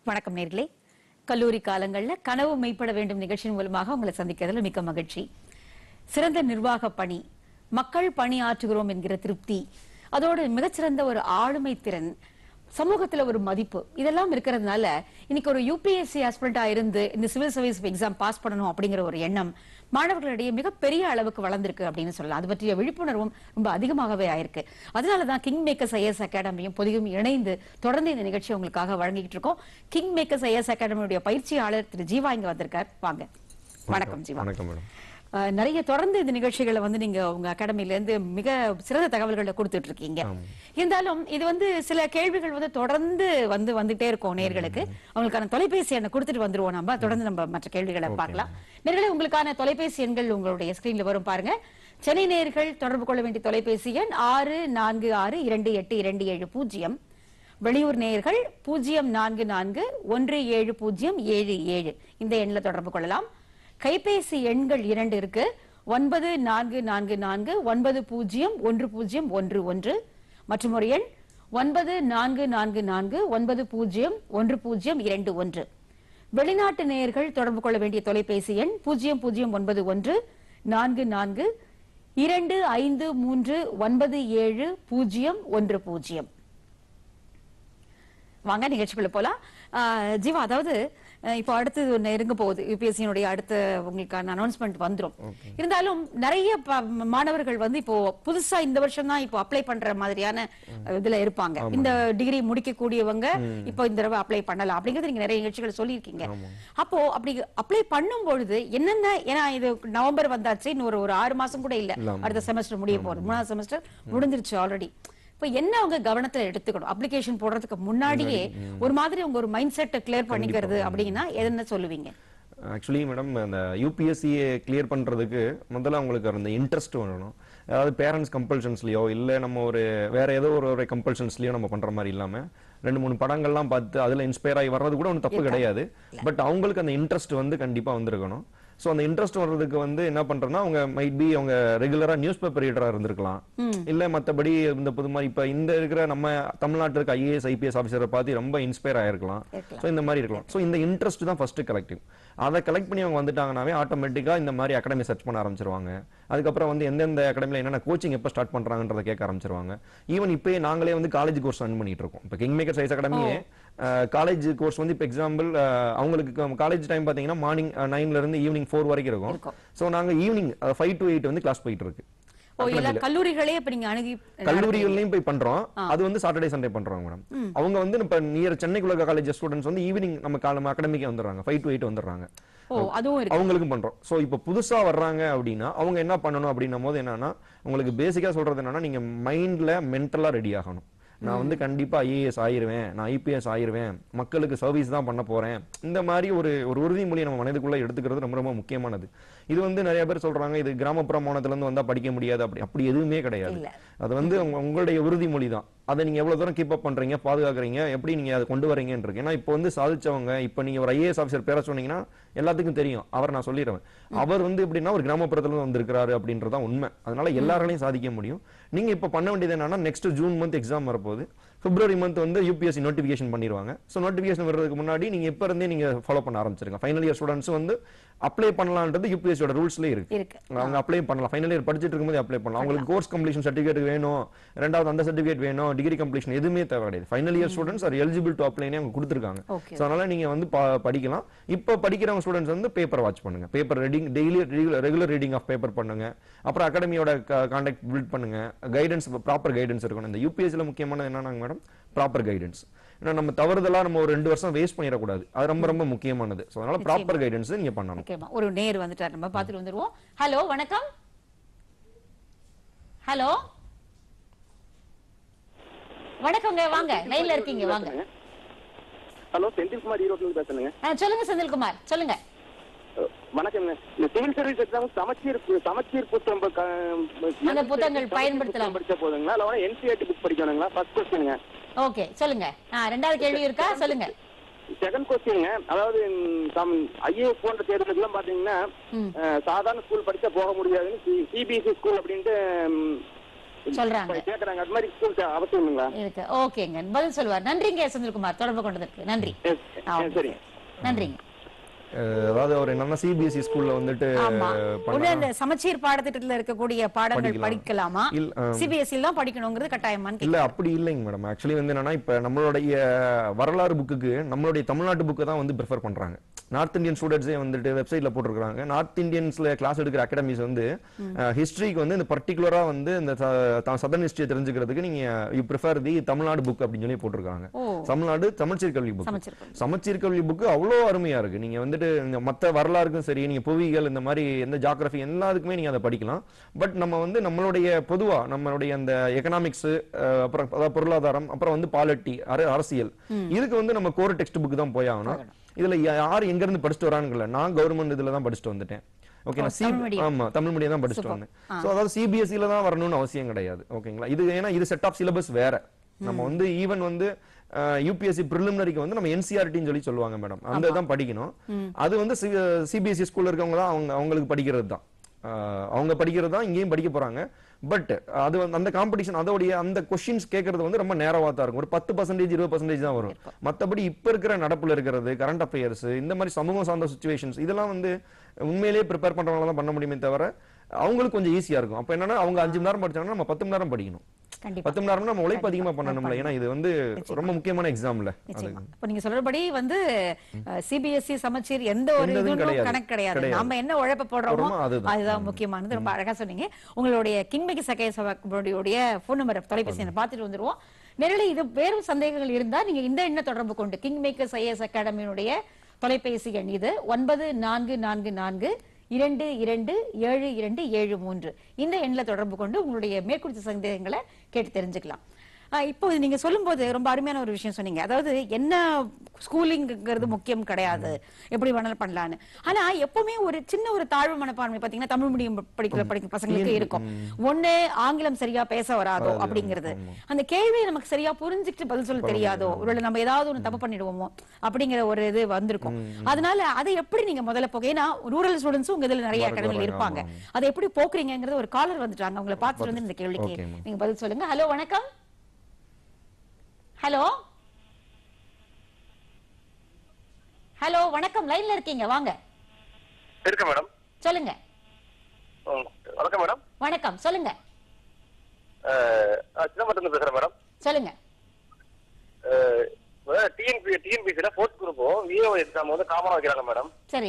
வணக்கம் நேர்களே கல்லூரி காலங்கள்ல கனவு மெய்ப்பட வேண்டும் நிகழ்ச்சியின் மூலமாக உங்களை சந்திக்கிறதுல மிக்க மகிழ்ச்சி சிறந்த நிர்வாக பணி மக்கள் பணி ஆற்றுகிறோம் என்கிற திருப்தி அதோடு மிகச்சிறந்த ஒரு ஆளுமை திறன் சமூகத்துல ஒரு மதிப்பு இதெல்லாம் இருக்கிறதுனால இன்னைக்கு ஒரு யூபிஎஸ்சி ஆஸ்பிரண்டா இருந்து இந்த சிவில் சர்வீஸ் எக்ஸாம் பாஸ் பண்ணணும் அப்படிங்கிற ஒரு எண்ணம் மாணவர்களிடையே மிகப்பெரிய அளவுக்கு வளர்ந்திருக்கு அப்படின்னு சொல்லலாம் அது பற்றிய விழிப்புணர்வும் ரொம்ப அதிகமாகவே ஆயிருக்கு அதனாலதான் கிங் மேக்கர்ஸ் ஐஎஸ் அகாடமியும் பொதியும் இணைந்து தொடர்ந்து இந்த நிகழ்ச்சியை உங்களுக்காக வழங்கிட்டு இருக்கோம் கிங் மேக்கர்ஸ் ஐஎஸ் அகாடமியுடைய பயிற்சியாளர் திரு ஜீவா இங்க வந்திருக்கார் வாங்க வணக்கம் ஜீவா வணக்கம் மேடம் அஹ், நிறைய தொடர்ந்து இந்த நிகழ்ச்சிகளை வந்து நீங்க உங்க அகாடமில இருந்து மிக சிறந்த தகவல்களை கொடுத்துட்டு இருக்கீங்க இருந்தாலும் இது வந்து சில கேள்விகள் வந்து தொடர்ந்து வந்து வந்துட்டே இருக்கும் நேர்களுக்கு அவங்களுக்கான தொலைபேசி எண்ணை கொடுத்துட்டு வந்துருவோம் நம்ம தொடர்ந்து நம்ம மற்ற கேள்விகளை பார்க்கலாம் நேர்களே உங்களுக்கான தொலைபேசி எண்கள் உங்களுடைய ஸ்கிரீன்ல வரும் பாருங்க சென்னை நேர்கள் தொடர்பு கொள்ள வேண்டிய தொலைபேசி எண் ஆறு நான்கு ஆறு இரண்டு எட்டு இரண்டு ஏழு பூஜ்ஜியம் வெளியூர் நேயர்கள் பூஜ்ஜியம் நான்கு நான்கு ஒன்று ஏழு பூஜ்ஜியம் ஏழு ஏழு இந்த எண்ணில் தொடர்பு கொள்ளலாம் கைபேசி எண்கள் இரண்டு இருக்கு ஒன்பது நான்கு நான்கு நான்கு ஒன்பது பூஜ்ஜியம் ஒன்று பூஜ்ஜியம் ஒன்று ஒன்று மற்றும் ஒரு எண் ஒன்பது நான்கு நான்கு நான்கு ஒன்பது பூஜ்ஜியம் ஒன்று பூஜ்ஜியம் இரண்டு ஒன்று வெளிநாட்டு நேயர்கள் தொடர்பு கொள்ள வேண்டிய தொலைபேசி எண் பூஜ்ஜியம் பூஜ்ஜியம் ஒன்பது ஒன்று நான்கு நான்கு இரண்டு ஐந்து மூன்று ஒன்பது ஏழு பூஜ்ஜியம் ஒன்று பூஜ்ஜியம் வாங்க நிகழ்ச்சிக்குள்ள போலாம் ஆஹ் ஜீவா அதாவது அஹ் இப்போ அடுத்து ஒண்ணு இருங்க போகுது யூபிஎஸ்சியினுடைய அடுத்த உங்களுக்கான அனௌன்ஸ்மெண்ட் வந்துரும் இருந்தாலும் நிறைய ப- மாணவர்கள் வந்து இப்போ புதுசா இந்த வருஷம் தான் இப்போ அப்ளை பண்ற மாதிரியான அஹ், இதுல இருப்பாங்க இந்த டிகிரி முடிக்கக்கூடியவங்க இப்போ இந்த தடவை அப்ளை பண்ணலாம் அப்படிங்கறது நீங்க நிறைய நிகழ்ச்சிகள் சொல்லியிருக்கீங்க அப்போ அப்படி அப்ளை பண்ணும் பொழுது என்னென்ன ஏன்னா இது நவம்பர் வந்தாச்சு இன்னொரு ஒரு ஆறு மாசம் கூட இல்ல இல்லாம. அடுத்த செமஸ்டர் முடிய போகுது மூணாவது செமஸ்டர் முடிஞ்சிருச்சு ஆல்ரெடி இப்ப என்ன அவங்க கவனத்துல எடுத்துக்கணும் அப்ளிகேஷன் போடுறதுக்கு முன்னாடியே ஒரு மாதிரி உங்க ஒரு மைண்ட் செட்டை கிளியர் பண்ணிக்கிறது அப்படின்னா என்ன சொல்லுவீங்க ஆக்சுவலி மேடம் அந்த யூபிஎஸ்சியை கிளியர் பண்றதுக்கு முதல்ல அவங்களுக்கு அந்த இன்ட்ரெஸ்ட் வரணும் அதாவது பேரண்ட்ஸ் கம்பல்ஷன்ஸ்லயோ இல்ல நம்ம ஒரு வேற ஏதோ ஒரு ஒரு கம்பல்ஷன்ஸ்லயோ நம்ம பண்ற மாதிரி இல்லாம ரெண்டு மூணு படங்கள்லாம் பார்த்து அதுல இன்ஸ்பயர் ஆகி வர்றது கூட ஒன்றும் தப்பு கிடையாது பட் அவங்களுக்கு அந்த இன்ட்ரெஸ்ட் வந்து கண்டிப்பா வந்திருக்கணும் ஸோ அந்த இன்ட்ரெஸ்ட் வர்றதுக்கு வந்து என்ன பண்றோம்னா அவங்க மைட் பி அவங்க ரெகுலரா நியூஸ் பேப்பர் ரீடரா இருந்திருக்கலாம் இல்ல மத்தபடி இந்த புது மாதிரி இப்ப இந்த இருக்கிற நம்ம தமிழ்நாட்டில் இருக்க ஐஏஎஸ் ஐபிஎஸ் ஆஃபீஸரை பார்த்து ரொம்ப இன்ஸ்பயர் ஆயிருக்கலாம் இருக்கலாம். ஸோ இந்த மாதிரி இருக்கலாம் ஸோ இந்த இன்ட்ரெஸ்ட் தான் ஃபர்ஸ்ட் கலெக்டிவ் அதை கலெக்ட் பண்ணி அவங்க வந்துட்டாங்கனாவே ஆட்டோமேட்டிக்காக இந்த மாதிரி அகாடமி சர்ச் பண்ண ஆரம்பிச்சிருவாங்க அதுக்கப்புறம் வந்து எந்தெந்த அகாடமியில் என்னென்ன கோச்சிங் எப்போ ஸ்டார்ட் பண்றாங்கன்றத கேட்க ஆரம்பிச்சிருவாங்க ஈவன் இப்போயே நாங்களே வந்து காலேஜ் கோர்ஸ் ரன் பண்ணிட்டு இருக்கோம் இப்போ கிங் மேக்கர் சைஸ் அகாடமியே காலேஜ் கோர்ஸ் வந்து இப்போ எக்ஸாம்பிள் அவங்களுக்கு காலேஜ் டைம் பார்த்தீங்கன்னா மார்னிங் நைன்ல இருந்து ஈவினிங் ஃபோர் வரைக்கும் இருக்கும் இருக்கும். ஸோ நாங்க ஈவினிங் ஃபைவ் டு எயிட் வந்து கிளாஸ் போயிட்டு இருக்கு ஓ எல்லா கல்லூரிகளே இப்ப நீங்க அணுகி கல்லூரிகள்லயும் போய் பண்றோம் அது வந்து சாட்டர்டே சண்டே பண்றாங்க மேடம் அவங்க வந்து இப்ப நியர் சென்னைக்குள்ள காலேஜ் ஸ்டூடெண்ட்ஸ் வந்து ஈவினிங் நம்ம காலம் அகாடமிக்கு வந்துடுறாங்க ஃபைவ் டு எயிட் வந்துடுறாங்க ஓ அதுவும் இருக்கு அவங்களுக்கும் பண்றோம் சோ இப்போ புதுசா வர்றாங்க அப்படின்னா அவங்க என்ன பண்ணணும் அப்படின்னும் போது என்னன்னா உங்களுக்கு பேசிக்கா சொல்றது என்னன்னா நீங்க மைண்ட்ல மென்டலா ரெடி ஆகணும் நான் வந்து கண்டிப்பா ஐஏஎஸ் ஆயிருவேன் நான் ஐபிஎஸ் ஆயிருவேன் மக்களுக்கு சர்வீஸ் தான் பண்ண போறேன் இந்த மாதிரி ஒரு ஒரு உறுதிமொழியை நம்ம மனதுக்குள்ள எடுத்துக்கிறது ரொம்ப ரொம்ப முக்கியமானது இது வந்து நிறைய பேர் சொல்றாங்க இது கிராமப்புற மாநிலத்துல இருந்து வந்தா படிக்க முடியாது அப்படி அப்படி எதுவுமே கிடையாது இல்ல. அது வந்து உங்க- உங்களுடைய உறுதிமொழி தான் அதை நீங்க எவ்வளவு தூரம் கீப் அப் பண்றீங்க பாதுகாக்கிறீங்க எப்படி நீங்க அதை கொண்டு வரீங்கன்னு இருக்கு ஏன்னா இப்போ வந்து சாதிச்சவங்க இப்போ நீங்க ஒரு ஐஏஎஸ் ஆஃபீஸர் பேர சொன்னீங்கன்னா எல்லாத்துக்கும் தெரியும் அவர் நான் சொல்லிடுவேன் அவர் வந்து எப்படின்னா ஒரு கிராமப்புறத்துல இருந்து வந்திருக்கிறாரு அப்படின்றதான் உண்மை அதனால எல்லாராலையும் சாதிக்க முடியும் நீங்க இப்போ பண்ண வேண்டியது என்னன்னா நெக்ஸ்ட் ஜூன் மந்த் எக்ஸாம் வரப்போகுது பிப்ரவரி மந்த் வந்து யூபிஎஸ்சி நோட்டிஃபிகேஷன் பண்ணிடுவாங்க ஸோ நோட்டிஃபிகேஷன் வர்றதுக்கு முன்னாடி நீங்க இப்போ இருந்தே நீங்க ஃபாலோ பண்ண ஆரம்பிச்சிருங்க ஃபைனல் இயர் ஸ்டூடெண்ட்ஸ் வந்து அப்ளை பண்ணலான்றது யூபிஎஸ்சியோட ரூல்ஸ்லேயே இருக்கு இருக்கு அவங்க அப்ளை பண்ணலாம் ஃபைனல் இயர் படிச்சிட்டு இருக்கும்போது அப்ளை பண்ணலாம் அவங்களுக்கு கோர்ஸ் கம்ப்ளீஷன் சர்டிஃபிகேட் வேணும் ரெண்டாவது அந்த சர்டிஃபிகேட் வேணும் டிகிரி கம்ப்ளீஷன் எதுவுமே தேவை கிடையாது final year students are eligible to அப்ளைனே அவங்க கொடுத்துருக்காங்க ஓகே ஸோ அதனால நீங்க வந்து ப- படிக்கலாம் இப்போ படிக்கிறவங்க ஸ்டூடெண்ட்ஸ் வந்து பேப்பர் வாட்ச் பண்ணுங்க paper reading daily regular reading of paper பண்ணுங்க அப்புறம் அகாடமியோட கான்டாக்ட் பில்ட் பண்ணுங்க கைடன்ஸ் ப்ராப்பர் கைடன்ஸ் இருக்கணும் இந்த யூபிஎஸ்சியில் முக்கியமானது என்னன்னா மேடம் ப்ராப்பர் கைடன்ஸ் ஏன்னா நம்ம தவறுதலா நம்ம ஒரு ரெண்டு வருஷம் வேஸ்ட் பண்ணிடக்கூடாது அது ரொம்ப ரொம்ப முக்கியமானது ஸோ அதனால ப்ராப்பர் கைடன்ஸ் நீங்க பண்ணணும் ஓகேமா ஒரு நேர் வந்துட்டார் நம்ம பார்த்துட்டு வந்துருவோம் ஹலோ வணக்கம் ஹலோ வணக்கங்க வாங்க லைன்ல இருக்கீங்க வாங்க ஹலோ செந்தில்குமார் ஈரோட்ல இருந்து பேசுறேங்க ஆ, சொல்லுங்க செந்தில்குமார் சொல்லுங்க அஹ், வணக்கம்ங்க இந்த சிவில் சர்வீஸ் எக்ஸாம் சமச்சீர் பு- சமச்சீர் புத்தகம் ப- க- அந்த புத்தகங்கள் சமச்சீர் பயன்படுத்தலாம். புத்தகம் படிச்சா போதுங்களா இல்ல என்சிஆர்டி புக் படிக்கணுங்களா ஃபர்ஸ்ட் கொஸ்டினுங்க ஓகே சொல்லுங்க ஆ, ரெண்டாவது கேள்வி இருக்கா சொல்லுங்க செகண்ட் கொஸ்டினுங்க அதாவது ஐஏஎஸ் போன்ற தேர்வுகளுக்குலாம் பாத்தீங்கன்னா ம். அஹ், சாதாரண ஸ்கூல் படிச்சா போக முடியாதுன்னு சிபிஎஸ்சி ஸ்கூல் அப்படின்ட்டு ம், சொல்றாங்க. கேக்குறாங்க அது மாதிரி ஸ்கூல் அவசியம் இல்லைங்களா இருக்கு ஓகேங்க பதில் சொல்லுவார் நன்றிங்க செந்தில்குமார் தொடர்பு கொண்டதற்கு நன்றி Yes, ஆ, yes, சரி. நன்றிங்க அஹ் அதாவது அவர் என்னன்னா சிபிஎஸ்இ ஸ்கூல்ல வந்துட்டு ஆமா பண்ண உள்ள இந்த சமச்சீர் பாடத்திட்டத்துல இருக்கக்கூடிய பாடங்கள் படிக்கலாம். படிக்கலாமா இல்ல, ஆ. சிபிஎஸ்இ தான் படிக்கணுங்கிறது கட்டாயமான்னு இல்ல அப்படி இல்லைங்க மேடம் ஆக்சுவலி வந்து என்னன்னா இப்ப நம்மளுடைய வரலாறு புக்குக்கு நம்மளுடைய தமிழ்நாட்டு புக்கை தான் வந்து ப்ரிஃபர் பண்றாங்க நார்த் இந்தியன் ஸ்டூடெண்ட்ஸே வந்துட்டு வெப்சைட்ல போட்டிருக்காங்க நார்த் இந்தியன்ஸ்ல கிளாஸ் எடுக்கிற அகாடமிஸ் வந்து ஹிஸ்டரிக்கு வந்து இந்த பர்டிகுலரா வந்து இந்த சதன் ஹிஸ்டரியை தெரிஞ்சுக்கிறதுக்கு நீங்க you prefer the Tamil Nadu book அப்படின்னு சொல்லி போட்டிருக்காங்க ஓ. தமிழ்நாடு தமிழ்ச்சீர் கல்வி புக் சமச்சீர் கல்வி. சமச்சீர் கல்வி புக்கு அவ்வளோ அருமையா இருக்கு நீங்க வந்துட்டு இந்த மத்த வரலாறுக்கும் சரி நீங்க புவியியல் இந்த மாதிரி எந்த ஜாகிரபி எல்லாத்துக்குமே நீங்க அதை படிக்கலாம் பட் நம்ம வந்து நம்மளுடைய பொதுவா நம்மளுடைய அந்த எக்கனாமிக்ஸ் அப்புறம் அதாவது பொருளாதாரம் அப்புறம் வந்து பாலிட்டி அரசியல் இதுக்கு வந்து நம்ம கோர் டெக்ஸ்ட் புக் தான் போய் ஆகணும் இதுல யா- யார் எங்க இருந்து படிச்சுட்டு வராங்கல்ல நான் கவர்மெண்ட் இதுல தான் படிச்சுட்டு வந்துட்டேன் ஓகே நான் சி தமிழ் medium. ஆமா தமிழ் மீடியம் தான் படிச்சுட்டு வந்தேன் சோ அதாவது சிபிஎஸ்சில தான் வரணும்னு அவசியம் கிடையாது ஓகேங்களா இது ஏன்னா இது செட் ஆஃப் சிலபஸ் வேற நம்ம வந்து ஈவன் வந்து யூபிஎஸ்சி ப்ரிலிமினரிக்கு வந்து நம்ம என்சிஆர்டின்னு சொல்லி சொல்லுவாங்க மேடம் அந்த தான் படிக்கணும் அது வந்து சிபிஎஸ்சி ஸ்கூல்ல இருக்கவங்க தான் அவங்க அவங்களுக்கு படிக்கிறது தான் அஹ், அவங்க படிக்கிறது தான் இங்கேயும் படிக்க போறாங்க பட் அது வந்து அந்த காம்படிஷன் அதோடைய அந்த கொஸ்டின்ஸ் கேட்கறது வந்து ரொம்ப நேரவா தான் இருக்கும் ஒரு பத்து பர்சன்டேஜ் இருபது பர்சன்டேஜ் தான் வரும் மத்தபடி இப்ப இருக்கிற நடப்புல இருக்கிறது கரண்ட் அஃபேர்ஸ் இந்த மாதிரி சமூகம் சார்ந்த சுச்சுவேஷன்ஸ் இதெல்லாம் வந்து உண்மையிலேயே ப்ரிப்பேர் பண்றவங்க தான் பண்ண முடியுமே தவிர அவங்களுக்கு கொஞ்சம் ஈஸியா இருக்கும் அப்ப என்னன்னா அவங்க அஞ்சு மணி நேரம் படிச்சாங்கன்னா நம்ம பத்து மணி நேரம் படிக்கணும் கண்டிப்பா பத்து மணி நேரம் நம்ம உழைப்பு அதிகமா பண்ணணும்ல ஏன்னா இது வந்து ரொம்ப முக்கியமான எக்ஸாம்ல நிச்சயமா இப்ப நீங்க சொல்றபடி வந்து சிபிஎஸ்இ சமச்சீர் எந்த ஒரு எந்த இதுவும் இதுவும் கிடையாது. கணக்கு கிடையாது கிடையாது. நாம என்ன உழைப்பு போடுறோமோ போடுறோமோ அதுதான். அதுதான் முக்கியமானது ரொம்ப அழகா சொன்னீங்க உங்களுடைய கிண்மைக்கு சகை சபாவுடைய போன் நம்பர் தொலைபேசி எண்ணை பார்த்துட்டு வந்துருவோம் நேரில் இது வேறும் சந்தேகங்கள் இருந்தா நீங்க இந்த எண்ணை தொடர்பு கொண்டு கிங் மேக்கர் ஐஎஸ் அகாடமியினுடைய தொலைபேசி எண் இது ஒன்பது நான்கு நான்கு நான்கு இரண்டு இரண்டு ஏழு இரண்டு ஏழு மூன்று இந்த எண்ணில தொடர்பு கொண்டு உங்களுடைய மேற்குறித்த சந்தேகங்களை கேட்டு தெரிஞ்சுக்கலாம் ஆஹ் இப்போ இது நீங்க சொல்லும்போது ரொம்ப அருமையான ஒரு விஷயம் சொன்னீங்க அதாவது என்ன ஸ்கூலிங்கிறது முக்கியம் கிடையாது எப்படி வேணாலும் பண்ணலான்னு ஆனா எப்பவுமே ஒரு சின்ன ஒரு தாழ்வு மனப்பான்மை பாத்தீங்கன்னா தமிழ் மீடியம் படிக்கிற படிக்கிற பசங்களுக்கு இருக்கும் ஒண்ணு ஆங்கிலம் சரியா பேச வராதோ அப்படிங்கிறது அந்த கேள்வியை நமக்கு சரியா புரிஞ்சுக்கிட்டு பதில் சொல்ல தெரியாதோ ஒருவேளை நம்ம ஏதாவது ஒண்ணு தப்பு பண்ணிடுவோமோ அப்படிங்கிற ஒரு இது வந்திருக்கும் அதனால அதை எப்படி நீங்க முதல்ல போக ஏன்னா ரூரல் ஸ்டூடெண்ட்ஸும் உங்க இதுல நிறைய வர்றாங்க, அகாடமில வர்றாங்க, இருப்பாங்க ஆமா, அதை எப்படி போக்குறீங்கிறது ஒரு காலர் வந்துட்டாங்க உங்களை பார்த்துட்டு வந்து இந்த கேள்விக்கு Okay, ma'am. நீங்க பதில் சொல்லுங்க ஹலோ வணக்கம் ஹலோ ஹலோ வணக்கம் லைன்ல இருக்கீங்க வாங்க இருக்க மேடம் சொல்லுங்க வணக்கம் மேடம் வணக்கம் சொல்லுங்க சிதம்பரத்துல பேசுறேன் மேடம் சொல்லுங்க டிஎன்பி டிஎன்பிசில ஃபோர்த் குரூப்பும் விஓ எக்ஸாம் வந்து காமனா வைக்கிறாங்க மேடம் சரி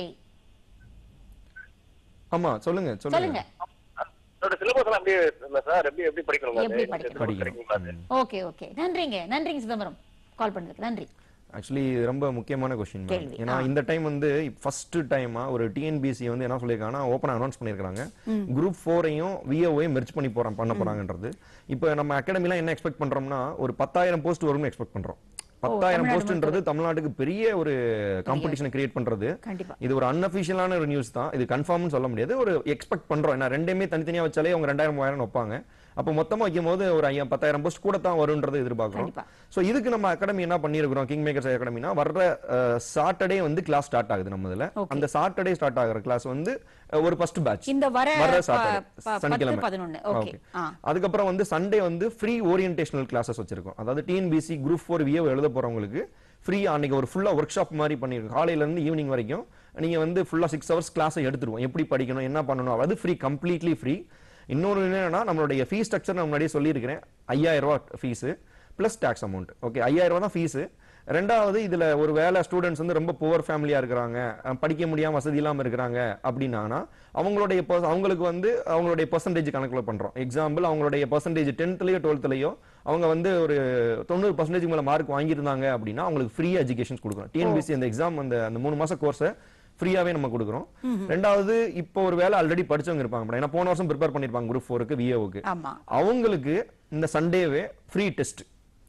ஆமா சொல்லுங்க சொல்லுங்க சொல்லுங்க அதோட சிலபஸ் எல்லாம் அப்படியே இல்ல சார் எப்படி எப்படி படிக்கணும் எப்படி படிக்கணும்? படிக்கணும் ஓகே ஓகே நன்றிங்க நன்றிங்க சிதம்பரம் கால் பண்ணதுக்கு நன்றி ஆக்சுவலி ரொம்ப முக்கியமான கொஸ்டின் கேள்வி, ஏன்னா ஆ. இந்த டைம் வந்து ஃபர்ஸ்ட் டைமா ஒரு டிஎன்பிசி வந்து என்ன சொல்லியிருக்காங்கன்னா ஓப்பன் அனௌன்ஸ் பண்ணியிருக்காங்க குரூப் ஃபோரையும் விஓவையும் மெர்ச் பண்ணி போறோம் பண்ண போறாங்கன்றது இப்போ நம்ம அகாடமிலாம் என்ன எக்ஸ்பெக்ட் பண்றோம்னா ஒரு பத்தாயிரம் போஸ்ட் வரும்னு எக்ஸ்பெக்ட் பண்றோம் பத்தாயிரம் தமிழ்நாடு போஸ்ட்ன்றது தமிழ்நாட்டுக்கு பெரிய ஒரு காம்படிஷன் கிரியேட் பண்றது கண்டிப்பா இது ஒரு அன்அபிஷியலான ஒரு நியூஸ் தான் இது கன்ஃபார்ம்னு சொல்ல முடியாது ஒரு எக்ஸ்பெக்ட் பண்றோம் ஏன்னா ரெண்டையுமே தனித்தனியா வச்சாலே அவங்க ரெண்டாயிரம் மூவாயிரம் வைப்பாங்க அப்போ மொத்தமா வைக்கும் போது ஒரு ஐயா பத்தாயிரம் போஸ்ட் கூட தான் வரும்ன்றது எதிர்பார்க்கிறோம் கண்டிப்பா. சோ இதுக்கு நம்ம அகாடமி என்ன பண்ணியிருக்கிறோம் கிங் மேக்கர்ஸ் அகாடமினா வர்ற சாட்டர்டே வந்து கிளாஸ் ஸ்டார்ட் ஆகுது நம்ம இதுல Okay. அந்த சாட்டர்டே ஸ்டார்ட் ஆகுற கிளாஸ் வந்து அஹ், ஒரு ஃபர்ஸ்ட் பேட்ச் இந்த வர வர்ற ப- சாட்டர்டே ப- பத்து சனிக்கிழமை பதினொன்னு ஓகே Okay. ஆ அதுக்கப்புறம் வந்து சண்டே வந்து ஃப்ரீ ஓரியன்டேஷனல் கிளாஸஸ் வச்சிருக்கோம் அதாவது டிஎன்பிசி குரூப் ஃபோர் விஏ எழுத போறவங்களுக்கு ஃப்ரீ அன்னைக்கு ஒரு ஃபுல்லா ஒர்க் ஷாப் மாதிரி பண்ணிருக்கோம் காலையில இருந்து ஈவினிங் வரைக்கும் நீங்க வந்து ஃபுல்லா சிக்ஸ் ஹவர்ஸ் கிளாஸை எடுத்துருவோம் எப்படி படிக்கணும் என்ன பண்ணணும் அது ஃப்ரீ கம்ப்ளீட்லி ஃப்ரீ இன்னொரு என்னன்னா நம்மளுடைய ஃபீஸ் ஸ்ட்ரக்சர் நான் முன்னாடியே சொல்லியிருக்கிறேன் ஐயாயிரம் ரூபாய் fees plus tax amount okay ஐயாயிரம் ரூபாய் தான் ஃபீஸ் ரெண்டாவது இதுல ஒரு வேலை ஸ்டூடெண்ட்ஸ் வந்து ரொம்ப புவர் ஃபேமிலியா இருக்கிறாங்க அஹ் படிக்க முடியாம வசதி இல்லாம இருக்கிறாங்க அப்படின்னா அவங்களுடைய per- அவங்களுக்கு வந்து அவங்களுடைய பர்சன்டேஜ் கணக்குல பண்றோம் எக்ஸாம்பிள் அவங்களுடைய பர்சன்டேஜ் டென்த்லயோ டுவெல்த்லயோ அவங்க வந்து ஒரு தொண்ணூறு பர்சன்டேஜ் மேல மார்க் வாங்கியிருந்தாங்க அப்படின்னா அவங்களுக்கு ஃப்ரீ எஜுகேஷன் கொடுக்குறோம் டிஎன்பிசி அந்த எக்ஸாம் அந்த அந்த மூணு மாச கோர்ஸை ஃப்ரீயாவே நம்ம கொடுக்குறோம் ரெண்டாவது இப்போ ஒரு வேலை ஆல்ரெடி படிச்சவங்க இருப்பாங்க madam. ஏன்னா போன வருஷம் ப்ரிப்பேர் பண்ணிருப்பாங்க குரூப் ஃபோருக்கு விஏஓக்கு ஆமா அவங்களுக்கு இந்த சண்டேவே ஃப்ரீ டெஸ்ட்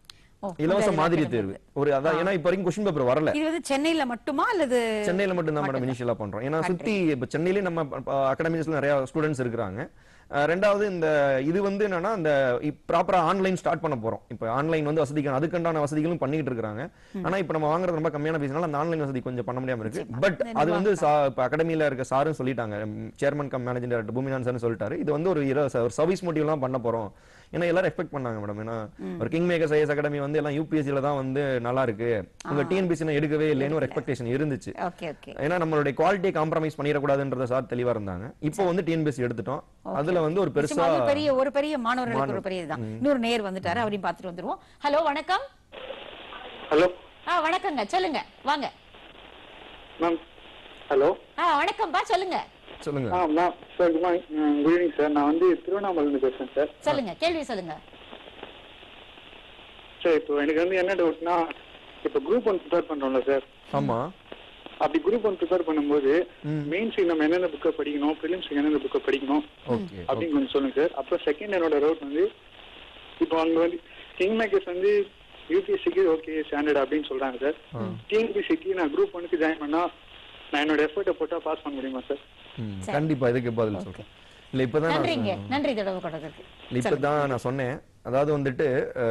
ஓ, இலவச முதல்ல மாதிரி கிடையாது. தேர்வு ஒரு அதான் ஏன்னா இப்போ வரைக்கும் கொஸ்டின் பேப்பர் வரல இது வந்து சென்னையில மட்டுமா அல்லது சென்னையில மட்டும் தான் மேடம் இனிஷியலா பண்றோம் ஏன்னா சுத்தி இப்ப சென்னையிலே நம்ம அகாடமிஸ்ல நிறைய ஸ்டூடெண்ட்ஸ் இருக்கிறாங்க அஹ் ரெண்டாவது இந்த இது வந்து என்னன்னா இந்த ப்ராப்பரா ஆன்லைன் ஸ்டார்ட் பண்ண போறோம் இப்ப ஆன்லைன் வந்து வசதிக்கு அதுக்குண்டான வசதிகளும் பண்ணிட்டு இருக்காங்க ஆனா இப்ப நம்ம வாங்குறது ரொம்ப கம்மியான பீஸ்னால அந்த ஆன்லைன் வசதி கொஞ்சம் பண்ண முடியாம இருக்கு பட் அது வந்து சா- இப்ப அகாடமில இருக்க சாரும் சொல்லிட்டாங்க chairman cum managing director Boominathan sir சொல்லிட்டாரு இது வந்து ஒரு சர்வீஸ் மோட்டிவ்லாம் பண்ண போறோம் ஏன்னா எல்லாரும் எக்ஸ்பெக்ட் பண்ணாங்க மேடம் ஏன்னா ஒரு கிங் மேக்கர்ஸ் ஐஎஸ் அகாடமி வந்து எல்லாம் யூபிஎஸ்சில தான் வந்து நல்லா இருக்கு உங்க டிஎன்பிசி எடுக்கவே இல்லைன்னு ஒரு எக்ஸ்பெக்டேஷன் இருந்துச்சு ஓகே ஓகே ஏன்னா நம்மளுடைய குவாலிட்டியை காம்ப்ரமைஸ் பண்ணிடக்கூடாதுன்றத சார் தெளிவா இருந்தாங்க இப்போ வந்து டிஎன்பிசி எடுத்துட்டோம் அதுல வந்து ஒரு பெருசா நிச்சயமா அது பெரிய ஒரு பெரிய மாணவர்களுக்கு ஒரு பெரிய இதுதான் இன்னொரு நேர் வந்துட்டாரு அவரையும் பார்த்துட்டு வந்துருவோம் ஹலோ வணக்கம் ஹலோ ஆ வணக்கங்க சொல்லுங்க வாங்க மேம் ஹலோ ஆ வணக்கம்ப்பா சொல்லுங்க சொல்லுங்க ஆ ma'am sir good morning good evening sir நான் வந்து திருவண்ணாமலையிலிருந்து பேசுறேன் சார் சொல்லுங்க கேள்வி சொல்லுங்க சார் இப்போ எனக்கு வந்து என்ன டவுட்னா இப்போ குரூப் ஒன் ப்ரிப்பேர் பண்றோம்ல சார் ஆமா அப்படி குரூப் ஒன் ப்ரிப்பேர் பண்ணும்போது மெயின்ஸுக்கு நம்ம என்னென்ன புக்கை படிக்கணும் ப்ரிலிம்ஸ்க்கு என்னென்ன புக்கை படிக்கணும் ஓகே அப்படின்னு கொஞ்சம் சொல்லுங்க சார் அப்புறம் செகண்ட் என்னோட டவுட் வந்து இப்போ அங்க வந்து கிங் மேக்கர்ஸ் வந்து யூபிஎஸ்சிக்கு ஓகே ஸ்டாண்டர்ட் அப்படின்னு சொல்றாங்க சார் டிஎன்பிசிக்கு நான் குரூப் ஒனுக்கு ஜாயின் பண்ணா நான் என்னோட எஃபர்ட்டை போட்டா பாஸ் பண்ண முடியுமா சார் ம், கண்டிப்பா இதுக்கு பதில் சொல்றேன் இல்ல இப்பதான் நான் நன்றிங்க நன்றி தொடர்பு கொண்டதற்கு இல்ல, இப்பதான் நான் சொன்னேன் அதாவது வந்துட்டு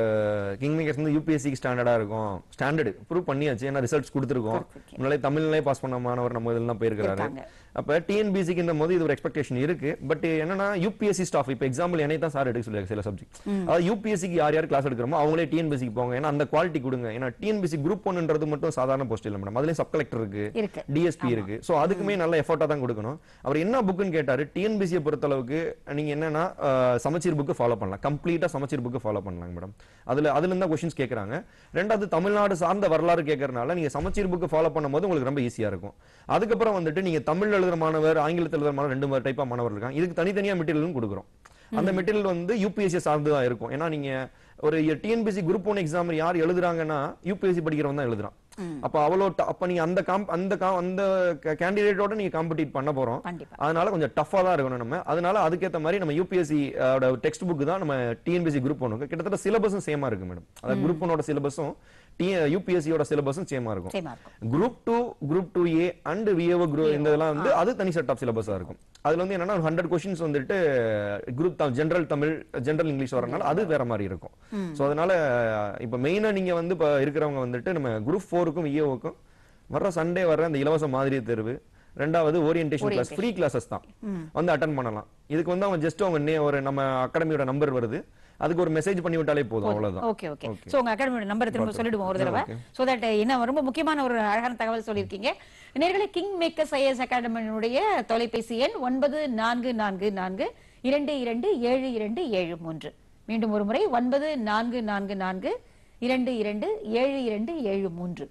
கிங் மேக்கர்ஸ் வந்து யூபிஎஸ்சிக்கு ஸ்டாண்டர்டா இருக்கும் ஸ்டாண்டர்டு ப்ரூவ் பண்ணியாச்சு ஏன்னா ரிசல்ட்ஸ் கொடுத்துருக்கோம் முன்னாடி தமிழ்லயே பாஸ் பண்ண மாணவர் நம்ம இதெல்லாம் போயிருக்கிறாரு இருக்காங்க. அப்ப டிஎன்பிசிக்கு இந்த போது இது ஒரு எக்ஸ்பெக்டேஷன் இருக்கு பட் என்னன்னா யூபிஎஸ்சி ஸ்டாஃப் இப்போ எக்ஸாம்பிள் என்னை தான் சார் எடுக்க சொல்லியிருக்காங்க சில சப்ஜெக்ட் அதாவது யூபிஎஸ்சிக்கு யார் யார் கிளாஸ் எடுக்கிறோமோ அவங்களே டிஎன்பிசிக்கு போங்க ஏன்னா அந்த குவாலிட்டி கொடுங்க ஏன்னா டிஎன்பிசி குரூப் ஒன்ன்றது மட்டும் சாதாரண போஸ்ட் இல்லை மேடம் அதுலயும் சப் கலெக்டர் இருக்கு இருக்கு டிஎஸ்பி இருக்கு சோ அதுக்குமே நல்ல எஃபர்ட்டா தான் கொடுக்கணும் அவர் என்ன புக்குன்னு கேட்டாரு டிஎன்பிசியை பொறுத்த அளவுக்கு நீங்க என்னன்னா அஹ், சமச்சீர் புக்கு ஃபாலோ பண்ணலாம் கம்ப்ளீட்டா சமச்சீர் புக்கு ஃபாலோ பண்ணலாங்க மேடம் அதுல அதுல இருந்தா கொஸ்டின்ஸ் கேக்குறாங்க ரெண்டாவது தமிழ்நாடு சார்ந்த வரலாறு கேட்கறதுனால நீங்க சமச்சீர் புக்கு ஃபாலோ பண்ணும்போது உங்களுக்கு ரொம்ப ஈஸியா இருக்கும் அதுக்கப்புறம் வந்துட்டு நீங்க தமிழ் எழுதுற மாணவர் ஆங்கிலத்தில் எழுதுற மாணவர் ரெண்டு டைப்பா மாணவர் இருக்காங்க இதுக்கு தனித்தனியா மெட்டீரியலும் கொடுக்குறோம் அந்த மெட்டீரியல் வந்து யூபிஎஸ்சி சார்ந்து தான் இருக்கும் ஏன்னா நீங்க ஒரு டிஎன்பிசி குரூப் ஒன் எக்ஸாம் யார் எழுதுறாங்கன்னா யூபிஎஸ்சி படிக்கிறவன் தான் எழுதுறான் அப்ப அவ்வளோ ட- அப்ப நீங்க அந்த காம் அந்த கா- அந்த கேண்டிடேட்டோட நீங்க காம்படிட் பண்ண போறோம் கண்டிப்பா அதனால கொஞ்சம் டஃபா தான் இருக்கணும் நம்ம அதனால அதுக்கேத்த மாதிரி நம்ம யூபிஎஸ்சி டெக்ஸ்ட் புக் தான் நம்ம டிஎன்பிசி குரூப் ஒனுக்கு கிட்டத்தட்ட சிலபஸும் சேமா இருக்கு மேடம் அதாவது குரூப் ஒனோட சிலபஸும் டி யூபிஎஸ்சியோட சிலபஸும் சேமா இருக்கும் சேமா இருக்கும் group two group two A and VAO group இந்த இதெல்லாம் வந்து அது தனி செட் ஆஃப் சிலபஸா இருக்கும் அதுல வந்து என்னன்னா ஹண்ட்ரட் கொஸ்டின்ஸ் வந்துட்டு group general Tamil general English வரனால அது வேற மாதிரி இருக்கும் சோ அதனால இப்ப மெயினா நீங்க வந்து இப்ப இருக்கிறவங்க வந்துட்டு நம்ம குரூப் ஃபோருக்கும் விஏஓக்கும் வர்ற சண்டே வர்ற அந்த இலவச மாதிரி தேர்வு ரெண்டாவது ஓரியன்டேஷன் கிளாஸ் ஃப்ரீ கிளாஸஸ் தான் வந்து அட்டன் பண்ணலாம் இதுக்கு வந்து அவங்க ஜஸ்ட் அவங்க name, ஒரு நம்ம அகாடமியோட நம்பர் வருது அதுக்கு ஒரு மெசேஜ் பண்ணி விட்டாலே போதும் அவ்வளவுதான் ஓகே ஓகே சோ உங்க அகாடமியோட நம்பர் திரும்ப சொல்லிடுவோம் ஒரு தடவை சோ தட் என்ன ரொம்ப முக்கியமான ஒரு அழகான தகவல் சொல்லியிருக்கீங்க நேர்களே கிங் மேக்கர்ஸ் ஐஎஸ் அகாடமியினுடைய தொலைபேசி எண் ஒன்பது நான்கு நான்கு நான்கு இரண்டு இரண்டு ஏழு இரண்டு ஏழு மூன்று மீண்டும் ஒரு முறை ஒன்பது நான்கு நான்கு நான்கு இரண்டு இரண்டு ஏழு இரண்டு ஏழு மூன்று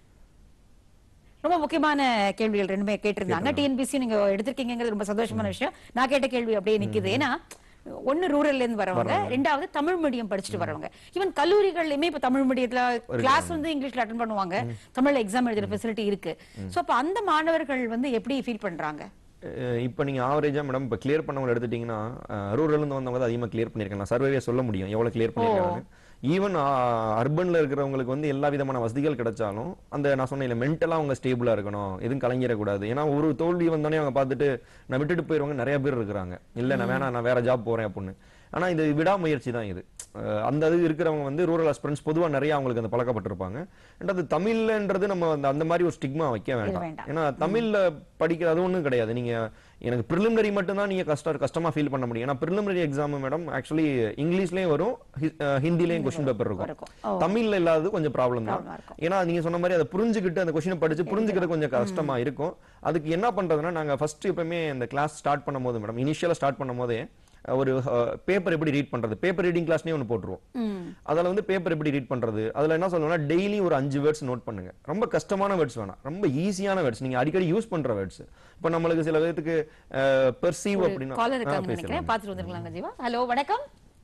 ரொம்ப முக்கியமான கேள்விகள் ரெண்டுமே கேட்டிருந்தாங்க டிஎன்பிசி நீங்க எடுத்திருக்கீங்கிறது ரொம்ப சந்தோஷமான விஷயம் நான் கேட்ட கேள்வி அப்படியே நிக்குது ஏன்னா ஒண்ணு ரூரல்ல இருந்து வரவங்க ரெண்டாவது தமிழ் மீடியம் படிச்சுட்டு வரவங்க ஈவன் கல்லூரிகள்லயுமே இப்ப தமிழ் மீடியத்துல கிளாஸ் வந்து இங்கிலீஷ்ல அட்டன் பண்ணுவாங்க தமிழ்ல எக்ஸாம் எழுதுற ஃபெசிலிட்டி இருக்கு சோ அப்ப அந்த மாணவர்கள் வந்து எப்படி ஃபீல் பண்றாங்க அஹ் இப்ப நீங்க ஆவரேஜா மேடம் இப்ப கிளியர் பண்ணவங்க எடுத்துட்டீங்கன்னா ரூரல்ல இருந்து வந்தவங்க தான் அதிகமா கிளியர் பண்ணிருக்காங்க சர்வேவே சொல்ல முடியும் எவ்வளவு கிளியர் பண்ணிருக்காங்க ஈவன் அர்பன்ல இருக்கிறவங்களுக்கு வந்து எல்லா விதமான வசதிகள் கிடைச்சாலும் அந்த நான் சொன்னேன் மென்டலா அவங்க ஸ்டேபிளா இருக்கணும் எதுவும் கலங்கிடக்கூடாது ஏன்னா ஒரு தோல்வி வந்தோடனே அவங்க பார்த்துட்டு நான் விட்டுட்டு போயிருவாங்க நிறைய பேர் இருக்கிறாங்க இல்ல நான் வேணாம் நான் வேற ஜாப் போறேன் அப்படின்னு ஆனா இது விடாமுயற்சி தான் இது அஹ் அந்த இது இருக்கிறவங்க வந்து ரூரல் அஸ்பிரன்ஸ் பொதுவா நிறைய அவங்களுக்கு அந்த பழக்கப்பட்டிருப்பாங்க ரெண்டாவது தமிழ்லன்றது நம்ம அந்த- அந்த மாதிரி ஒரு ஸ்டிக்மா வைக்க வேண்டாம் வேண்டாம். ஏன்னா தமிழ்ல படிக்கிறது அது ஒண்ணும் கிடையாது நீங்க எனக்கு ப்ரிலிமினரி மட்டும் தான் நீங்க கஷ்டம் கஷ்டமா ஃபீல் பண்ண முடியும் ஏன்னா ப்ரிலிமினரி எக்ஸாம் மேடம் ஆக்சுவலி இங்கிலீஷ்லயும் வரும் ஹி- அஹ் ஹிந்திலயும் கொஸ்டின் பேப்பர் இருக்கும் இருக்கும். ஓ. தமிழ்ல இல்லாதது கொஞ்சம் ப்ராப்ளம் தான் Problem ஆ இருக்கும். ஏன்னா நீங்க சொன்ன மாதிரி அதை புரிஞ்சுக்கிட்டு அந்த கொஸ்டினை படிச்சு புரிஞ்சுக்கிறது கொஞ்சம் கஷ்டமா இருக்கும் அதுக்கு என்ன பண்றதுன்னா நாங்க ஃபர்ஸ்ட் எப்பவுமே இந்த கிளாஸ் ஸ்டார்ட் பண்ணும்போது மேடம் இனிஷியலா ஸ்டார்ட் பண்ணும்போதே அஹ், ஒரு பேப்பர் எப்படி ரீட் பண்றது பேப்பர் ரீடிங் கிளாஸ்னே ஒன்று போட்டுருவோம் ம் அதுல வந்து பேப்பர் எப்படி ரீட் பண்றது அதுல என்ன சொல்லணும்னா டெய்லி ஒரு அஞ்சு வேர்ட்ஸ் நோட் பண்ணுங்க ரொம்ப கஷ்டமான வேர்ட்ஸ் வேணாம் ரொம்ப ஈஸியான வேர்ட்ஸ் நீங்க அடிக்கடி யூஸ் பண்ற வேர்ட்ஸ் இப்போ நம்மளுக்கு சில விதத்துக்கு பெர்சீவ் அப்படின்னா காலர் ஆ, இருக்காங்க பேசலாம். நினைக்கிறேன் பாத்துட்டு வந்துருக்கலாங்க ஜீவா ஹலோ வணக்கம்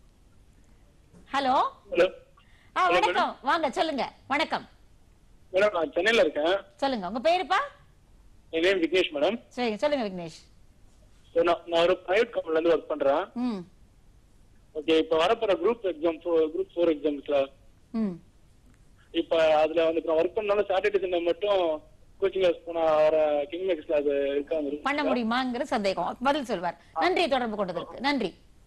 ஹலோ ஹலோ ஆ வணக்கம் வாங்க சொல்லுங்க வணக்கம் மேடம் நான் சென்னையில இருக்கேன் சொல்லுங்க உங்க பேருப்பா என் நேம் விக்னேஷ் மேடம் சரி சொல்லுங்க விக்னேஷ் நான் நான் ஒரு பிரைவேட் கம்பெனில இருந்து ஒர்க் பண்றேன் ம் ஓகே இப்போ வரப்போற குரூப் எக்ஸாம் குரூப் ஃபோர் எக்ஸாம்ஸ்ல ம் இப்போ அதுல வந்து இப்போ ஒர்க் பண்ணாலும் சாட்டர்டே சண்டே மட்டும் கோச்சிங் கிளாஸ் போனா வர கிங் மேக்ஸ்ல அது இருக்காங்க பண்ண முடியுமாங்கிற சந்தேகம் பதில் சொல்வார் நன்றி தொடர்பு கொண்டதற்கு நன்றி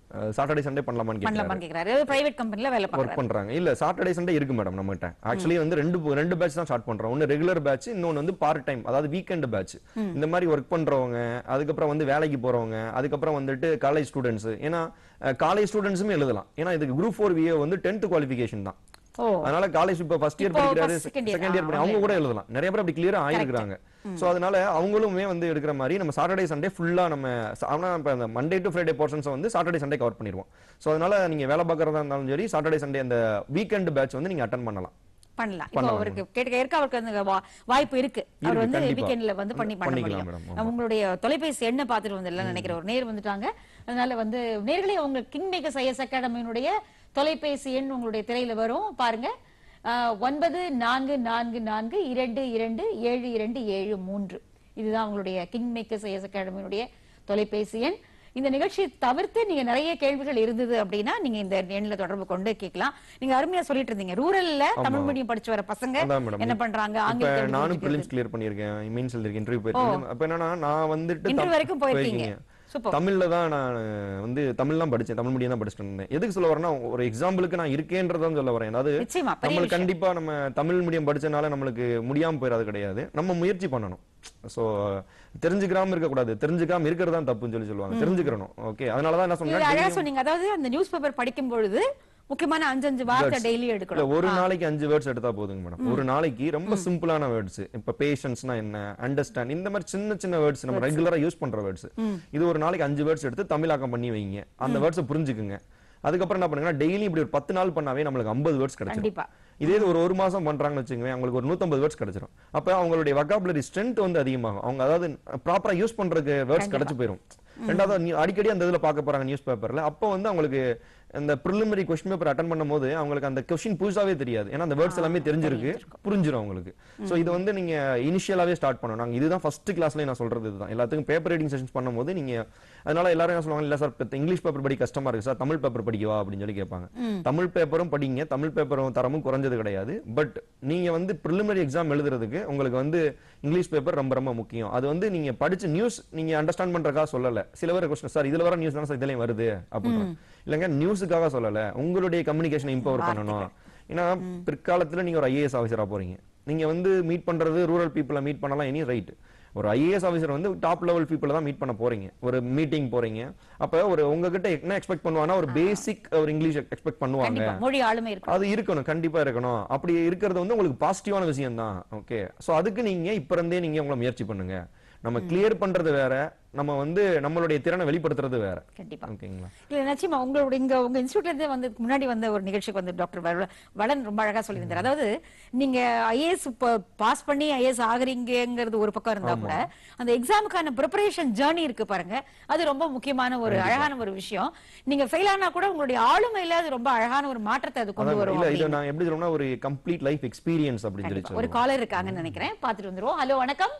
சாட்டர்டே சண்டே பண்ணலாமான்னு கேட்கறாரு பண்ணலாமான்னு கேக்குறாரு பிரைவேட் கம்பெனில வேலை ஒர்க் பார்க்கறாரு பண்றாங்க இல்ல சாட்டர்டே சண்டே இருக்கு மேடம் நம்மகிட்ட ஆக்சுவலி வந்து ரெண்டு ரெண்டு பேட்ச் தான் ஸ்டார்ட் பண்றோம் ஒன்னு ரெகுலர் பேட்ச் இன்னொன்னு வந்து பார்ட் டைம் அதாவது வீக்கெண்ட் பேட்ச் இந்த மாதிரி ஒர்க் பண்றவங்க அதுக்கப்புறம் வந்து வேலைக்கு போறவங்க அதுக்கப்புறம் வந்துட்டு காலேஜ் ஸ்டூடெண்ட்ஸ் ஏன்னா காலேஜ் ஸ்டூடெண்ட்ஸுமே எழுதலாம் ஏன்னா இதுக்கு குரூப் ஃபோர் விஏ வந்து டென்த் குவாலிஃபிகேஷன் தான் ஓ அதனால காலேஜ் இப்ப ஃபர்ஸ்ட் இயர் இப்போ படிக்கிறாரு first, second year, second year ஆ, படி அவங்க கூட எழுதலாம் நிறைய பேர் அப்படி கிளியரா ஆயிருக்காங்க சோ அதனால அவங்களுமே வந்து எடுக்கிற மாதிரி நம்ம சாட்டர்டே சண்டே ஃபுல்லா நம்ம ஆனா இப்ப அந்த மண்டே டு ஃப்ரைடே போர்ஷன்ஸ் வந்து சாட்டர்டே சண்டே கவர் பண்ணிடுவோம் சோ அதனால நீங்க வேலை பார்க்கறதா இருந்தாலும் சரி சாட்டர்டே சண்டே அந்த வீக்கெண்ட் பேட்ச் வந்து நீங்க அட்டன் பண்ணலாம் பண்ணலாம் இப்போ அவருக்கு கேட்க கேட்க அவருக்கு அந்த வா- வாய்ப்பு இருக்கு அவர் இருக்கு, வந்து கண்டிப்பா. வீக்கெண்ட்ல வந்து பண்ணி பண்ண பண்ணிக்கலாம் முடியும் மேடம், உங்களுடைய தொலைபேசி எண்ணை பார்த்துட்டு வந்துடலாம் நினைக்கிற ஒரு நேர் வந்துட்டாங்க அதனால வந்து நேர்களே உங்க கிங் மேக்கர்ஸ் ஐஎஸ் அகாடமியினுடைய தொலைபேசி எண் உங்களுடைய திரையில வரும் பாருங்க ஆஹ், ஒன்பது நான்கு நான்கு நான்கு இரண்டு இரண்டு ஏழு இரண்டு ஏழு மூன்று இதுதான் உங்களுடைய கிங் மேக்கர்ஸ் ஐஎஸ் அகாடமியினுடைய தொலைபேசி எண் இந்த நிகழ்ச்சியை தவிர்த்து நீங்க நிறைய கேள்விகள் இருந்தது அப்படின்னா நீங்க இந்த எண்ணில தொடர்பு கொண்டு கேட்கலாம் நீங்க அருமையா சொல்லிட்டு இருந்தீங்க ரூரல்ல தமிழ் மீடியம் படிச்சு வர பசங்க அதான் மேடம் என்ன பண்றாங்க இப்ப ஆங்கிலத்தை எப்படி நானும் புரிஞ்சுக்கிறது? பிலிம்ஸ் கிளியர் பண்ணியிருக்கேன் மீன்ஸ் எழுதிருக்கேன் இன்டர்வியூ போயிருக்கேன் அப்ப என்னன்னா நான் வந்துட்டு இன்டர்வியூ தம்- வரைக்கும் போயிருக்கீங்க சூப்பர் தமிழ்ல தான் நான் வந்து தமிழ் தான் படிச்சேன் தமிழ் மீடியம் தான் படிச்சுட்டு இருந்தேன் எதுக்கு சொல்ல வரேன்னா ஒரு எக்ஸாம்பிளுக்கு நான் இருக்கேன்றதான் சொல்ல வரேன் அதாவது நிச்சயமா பெரிய நம்மளுக்கு விஷயம். கண்டிப்பா நம்ம தமிழ் மீடியம் படிச்சனால நம்மளுக்கு முடியாம போயிடாது கிடையாது நம்ம முயற்சி பண்ணணும் சோ தெரிஞ்சுக்கிறாம இருக்க கூடாது தெரிஞ்சுக்காம இருக்கிறது தான் தப்புன்னு சொல்லி சொல்லுவாங்க தெரிஞ்சுக்கிறணும் ஓகே அதனாலதான் என்ன இது அழகா சொன்னேன் சொன்னீங்க அதாவது அந்த நியூஸ் பேப்பர் படிக்கும் பொழுது முக்கியமான அஞ்சு அஞ்சு வார்த்தை டெய்லி இல்ல எடுக்கணும் ஒரு நாளைக்கு அஞ்சு வேர்ட்ஸ் எடுத்தா போதுங்க மேடம் ஒரு நாளைக்கு ரொம்ப சிம்பிளான வேர்ட்ஸ் இப்ப பேஷன்ஸ்னா என்ன அண்டர்ஸ்டாண்ட் இந்த மாதிரி சின்ன சின்ன வேர்ட்ஸ் நம்ம ரெகுலரா யூஸ் பண்ற வேர்ட்ஸ் இது ஒரு நாளைக்கு அஞ்சு வேர்ட்ஸ் எடுத்து தமிழாக்கம் பண்ணி வைங்க அந்த வேர்ட்ஸை புரிஞ்சுக்குங்க அதுக்கப்புறம் என்ன பண்ணுங்கன்னா டெய்லி இப்படி ஒரு பத்து நாள் பண்ணாவே நம்மளுக்கு ஐம்பது வேர்ட்ஸ் கிடைச்சிடும் கண்டிப்பா இதே இது ஒரு ஒரு மாசம் பண்றாங்கன்னு வச்சுக்கோங்க அவங்களுக்கு ஒரு 150 வேர்ட்ஸ் கிடைச்சிரும் அப்ப அவங்களுடைய வக்காபுலரி ஸ்ட்ரென்த் வந்து அதிகமாகும் அவங்க அதாவது ப்ராப்பரா யூஸ் பண்றதுக்கு வேர்ட்ஸ் கிடைச்சு போயிரும் ரெண்டாவது நீ- அடிக்கடி அந்த இதுல பார்க்க போறாங்க நியூஸ் பேப்பர்ல அப்போ வந்து அவங்களுக்கு அந்த ப்ரிலிமினரி கொஸ்டின் பேப்பர் அட்டன் பண்ணும்போது அவங்களுக்கு அந்த கொஸ்டின் புதுசாவே தெரியாது ஏன்னா அந்த வேர்ட்ஸ் எல்லாமே தெரிஞ்சிருக்கு புரிஞ்சிரும் அவங்களுக்கு சோ இது வந்து நீங்க இனிஷியலாவே ஸ்டார்ட் பண்ணணும் நாங்க இதுதான் ஃபர்ஸ்ட் கிளாஸ்ல நான் சொல்றது இதுதான் எல்லாத்துக்கும் பேப்பர் ரீடிங் செஷன்ஸ் பண்ணும்போது நீங்க அதனால எல்லாரும் என்ன சொல்லுவாங்க இல்ல சார் இங்கிலீஷ் பேப்பர் படி கஷ்டமா இருக்கு சார் தமிழ் பேப்பர் படிக்கவா அப்படின்னு சொல்லி கேட்பாங்க தமிழ் பேப்பரும் படிங்க தமிழ் பேப்பரும் தரமும் குறைஞ்சது கிடையாது பட் நீங்க வந்து ப்ரிலிமினரி எக்ஸாம் எழுதுறதுக்கு உங்களுக்கு வந்து இங்கிலீஷ் பேப்பர் ரொம்ப ரொம்ப முக்கியம் அது வந்து நீங்க படிச்ச நியூஸ் நீங்க அண்டர்ஸ்டாண்ட் பண்றதுக்காக சொல்லல சில பேர் கொஸ்டின் சார் இதுல வர நியூஸ் தான் சார் இதுலயும் வருது அப்படின்னு இல்லங்க நியூஸுக்காக சொல்லல உங்களுடைய கம்யூனிகேஷன் இம்பவர் பண்ணணும் ஏன்னா பிற்காலத்துல நீங்க ஒரு ஐஏஎஸ் ஆஃபீஸரா போறீங்க நீங்க வந்து மீட் பண்றது ரூரல் பீப்புளை மீட் பண்ணலாம் எனி ரைட் ஒரு ஐஏஎஸ் ஆஃபீஸர் வந்து டாப் லெவல் பீப்புளை தான் மீட் பண்ண போறீங்க ஒரு மீட்டிங் போறீங்க அப்ப ஒரு உங்ககிட்ட என்ன எக்ஸ்பெக்ட் பண்ணுவாங்கன்னா ஒரு பேசிக் ஒரு இங்கிலீஷ் எக்ஸ்பெக்ட் பண்ணுவாங்க கண்டிப்பா மொழி ஆளுமை இருக்கும் அது இருக்கணும் கண்டிப்பா இருக்கணும் அப்படி இருக்கிறது வந்து உங்களுக்கு பாசிட்டிவான விஷயம் தான் ஓகே சோ அதுக்கு நீங்க இப்ப இருந்தே நீங்க உங்களை முயற்சி பண்ணுங்க நம்ம கிளியர் பண்றது வேற நம்ம வந்து நம்மளுடைய திறனை வெளிப்படுத்துறது வேற கண்டிப்பா ஓகேங்களா இல்ல நிச்சயமா உங்களோட இங்க உங்க இன்ஸ்டியூட்ல இருந்தே வந்து முன்னாடி வந்த ஒரு நிகழ்ச்சிக்கு வந்து டாக்டர் வள- வளன் ரொம்ப அழகா சொல்லியிருந்தார் அதாவது நீங்க ஐஏஎஸ் பாஸ் பண்ணி ஐஏஎஸ் ஆகுறீங்கிறது ஒரு பக்கம் இருந்தா கூட அந்த எக்ஸாமுக்கான ப்ரிப்பரேஷன் ஜேர்னி இருக்கு பாருங்க அது ரொம்ப முக்கியமான ஒரு அழகான ஒரு விஷயம் நீங்க ஃபெயில் ஆனா கூட உங்களுடைய ஆளுமையில அது ரொம்ப அழகான ஒரு மாற்றத்தை அது கொண்டு அதான் வரும் இல்ல இதை அப்படின்னு. நான் எப்படி சொல்லணும்னா ஒரு கம்ப்ளீட் லைஃப் எக்ஸ்பீரியன்ஸ் அப்படின்னு சொல்லி கண்டிப்பா. ஒரு சொல்லுவோம் காலர் இருக்காங்கன்னு நினைக்கிறேன் பாத்துட்டு வந்துருவோம் ஹலோ வணக்கம்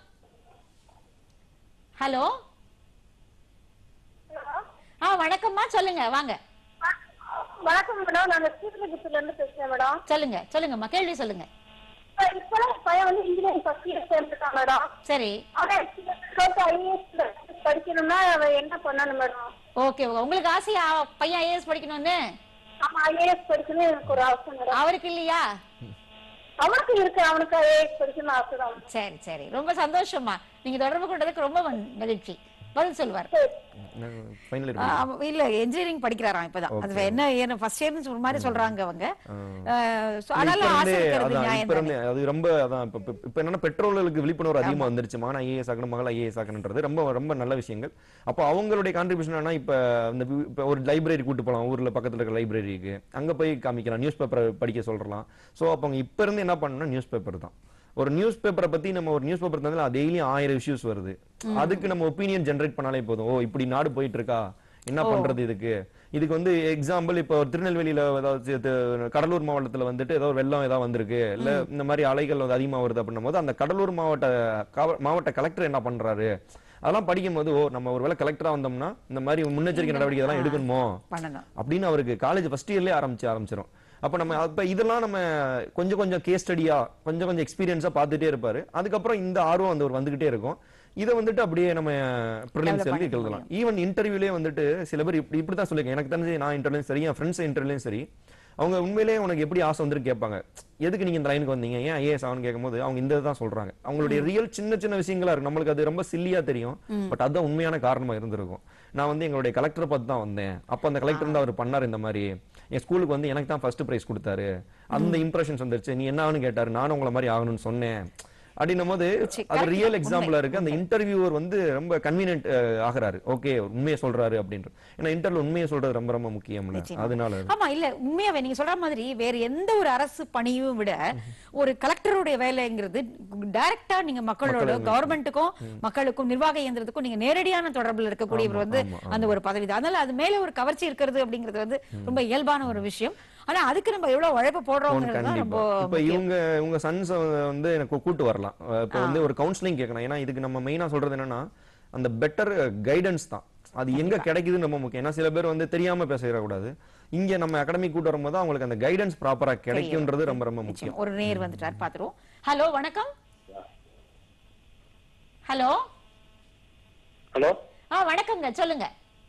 ஹலோ ஆ வணக்கம்மா சொல்லுங்க வாங்க வணக்கம் மேடம் நாங்க ஸ்ரீவில்லிபுத்தூர்ல இருந்து பேசுறேன் மேடம் சொல்லுங்க சொல்லுங்கம்மா கேள்வி சொல்லுங்க இப்ப- இப்பதான் என் பையன் வந்து இன்ஜினியரிங் ஃபர்ஸ்ட் இயர் சேர்ந்துட்டான் மேடம் சரி அவன் ஐஏஎஸ் படிக்கணும்னா அவன் என்ன பண்ணணும் மேடம் ஓகே உங்களுக்கு ஆசையா பையன் ஐஏஎஸ் படிக்கணும்னு ஆமா ஐஏஎஸ் படிக்கணும் எனக்கு ஒரு ஆசை மேடம் அவருக்கு இல்லையா அவனுக்கு இருக்கு அவனுக்கு ஐஏஎஸ் படிக்கணும்னு ஆசை தான் சரி சரி ரொம்ப சந்தோஷமா நீங்க தொடர்பு கொண்டதுக்கு ரொம்ப ம- மகிழ்ச்சி பதில் சொல்வார் ஃபைனல் ஆ, அவ- இல்ல இன்ஜினியரிங் படிக்கிறாராம் இப்பதான் அது என்ன என்ன ஃபர்ஸ்ட் இயர்னு சொல்ற மாதிரி சொல்றாங்க அவங்க அஹ், so அதனால இப்ப ஆசை இருந்தே இருக்கிறது அதான் நியாயம் இப்ப இருந்தே அது ரொம்ப அதான் இப்ப இப்ப- இப்ப என்னன்னா பெட்ரோலுக்கு விழிப்புணர்வு அதிகமா வந்துருச்சு மகன் ஐஏஎஸ் ஆகணும் மகள் ஐஏஎஸ் ஆகணுன்றது ரொம்ப ரொம்ப நல்ல விஷயங்கள் அப்போ அவங்களுடைய கான்ட்ரிபியூஷன் என்ன இப்ப இந்த வி- இப்ப ஒரு லைப்ரரி கூட்டு போலாம் ஊர்ல பக்கத்துல இருக்க லைப்ரரிக்கு அங்க போய் காமிக்கலாம் நியூஸ் பேப்பரை படிக்க சொல்றலாம் சோ அப்ப அவங்க இப்ப இருந்து என்ன பண்ணணும்னா நியூஸ் பேப்பர் தான் ஒரு நியூஸ் பேப்பரை பத்தி நம்ம ஒரு நியூஸ் பேப்பர் தந்தாலும் டெய்லியும் ஆயிரம் இஷ்யூஸ் வருது அதுக்கு நம்ம ஒப்பீனியன் ஜென்ரேட் பண்ணாலே போதும் ஓ இப்படி நாடு போயிட்டு இருக்கா என்ன பண்றது இதுக்கு இதுக்கு வந்து எக்ஸாம்பிள் இப்போ திருநெல்வேலியில ஏதாவது இது- கடலூர் மாவட்டத்துல வந்துட்டு ஏதோ ஒரு வெள்ளம் ஏதாவது வந்திருக்கு இல்ல இந்த மாதிரி அலைகள் வந்து அதிகமா வருது அப்படின்னும் போது அந்த கடலூர் மாவட்ட காவ- மாவட்ட கலெக்டர் என்ன பண்றாரு அதெல்லாம் படிக்கும்போது ஓ நம்ம ஒருவேளை கலெக்டரா வந்தோம்னா இந்த மாதிரி முன்னெச்சரிக்கை நடவடிக்கை எல்லாம் எடுக்கணுமோ பண்ணணும் அப்படின்னு அவருக்கு காலேஜ் ஃபர்ஸ்ட் இயர்லயே ஆரம்பிச்சு ஆரம்பிச்சிரும் அப்ப நம்ம அப்ப இதெல்லாம் நம்ம கொஞ்சம் கொஞ்சம் கேஸ் ஸ்டடியா கொஞ்சம் கொஞ்சம் எக்ஸ்பீரியன்ஸா பார்த்துட்டே இருப்பாரு அதுக்கப்புறம் இந்த ஆர்வம் வந்து ஒரு வந்துகிட்டே இருக்கும் இதை வந்துட்டு அப்படியே நம்ம ப்ரிலிம்ஸ் Develop எழுதி பண்ணிக்க எழுதலாம் ஈவன் இன்டர்வியூலே வந்துட்டு சில பேர் இப்படி இப்படி தான் சொல்லியிருக்கேன் எனக்கு தெரிஞ்சு நான் இன்டர்வியூலையும் சரி என் ஃப்ரெண்ட்ஸ் இன்டர்வியூலையும் சரி அவங்க உண்மையிலேயே உனக்கு எப்படி ஆசை வந்துருக்கு கேட்பாங்க எதுக்கு நீங்க இந்த லைனுக்கு வந்தீங்க ஏன் ஐஏஎஸ் ஆகணும்னு கேட்கும்போது அவங்க இந்த தான் சொல்றாங்க அவங்களுடைய ரியல் சின்ன சின்ன விஷயங்களா இருக்கு நம்மளுக்கு அது ரொம்ப சில்லியா தெரியும் பட் அதுதான் உண்மையான காரணமா இருந்திருக்கும் நான் வந்து எங்களுடைய கலெக்டரை பார்த்து தான் வந்தேன் அப்ப அந்த கலெக்டர் வந்து அவர் பண்ணார் இந்த மாதிரி என் ஸ்கூலுக்கு வந்து எனக்கு தான் ஃபர்ஸ்ட் பிரைஸ் கொடுத்தாரு அந்த இம்ப்ரெஷன்ஸ் வந்துருச்சு நீ என்ன ஆகணும்னு கேட்டாரு நானும் உங்களை மாதிரி ஆகணும்னு சொன்னேன் அப்படின்னும் போது சரி, அது correct ரியல் தான், எக்ஸாம்பிளா இருக்கு அந்த இன்டர்வியூவர் வந்து ரொம்ப கன்வீனியன்ட் ஆகுறாரு ஓகே உண்மையை சொல்றாரு அப்படின்ற ஏன்னா இன்டர்வியூ உண்மையை சொல்றது ரொம்ப ரொம்ப முக்கியம் நிச்சயமா. அதனால ஆமா இல்ல உண்மையாவே நீங்க சொல்ற மாதிரி வேற எந்த ஒரு அரசு பணியும் விட ஒரு கலெக்டருடைய வேலைங்கிறது டைரக்டா நீங்க மக்களோட கவர்மெண்ட்டுக்கும் மக்களுக்கும் நிர்வாக இயந்திரத்துக்கும் நீங்க நேரடியான தொடர்புல இருக்கக்கூடியவர் வந்து அந்த ஒரு பதவி தான் அதனால அது மேல ஒரு கவர்ச்சி இருக்கிறது அப்படிங்கிறது வந்து ரொம்ப இயல்பான ஒரு விஷயம் ஆனா அதுக்கு நம்ம எவ்வளவு உழைப்பு போடுறோங்கிறது தான் ரொம்ப கண்டிப்பா இப்ப இவங்க உங்க சன்ஸ் வந்து எனக்கு கூட்டு வரலாம் அஹ் இப்ப வந்து ஒரு கவுன்சிலிங் கேட்கணும் ஏன்னா இதுக்கு நம்ம மெயினா சொல்றது என்னன்னா அந்த பெட்டர் கைடன்ஸ் தான் அது எங்க கிடைக்குதுன்னு ரொம்ப முக்கியம் ஏன்னா சில பேர் வந்து தெரியாம பேசிடக்கூடாது இங்க நம்ம அகாடமி கூட்டு வரும்போது அவங்களுக்கு அந்த கைடன்ஸ் ப்ராப்பரா கிடைக்கும்ன்றது ரொம்ப ரொம்ப முக்கியம் நிச்சயம். ஒரு நேர் வந்துட்டார் பாத்துருவோம் ஹலோ வணக்கம் ஹலோ ஹலோ ஆ வணக்கங்க சொல்லுங்க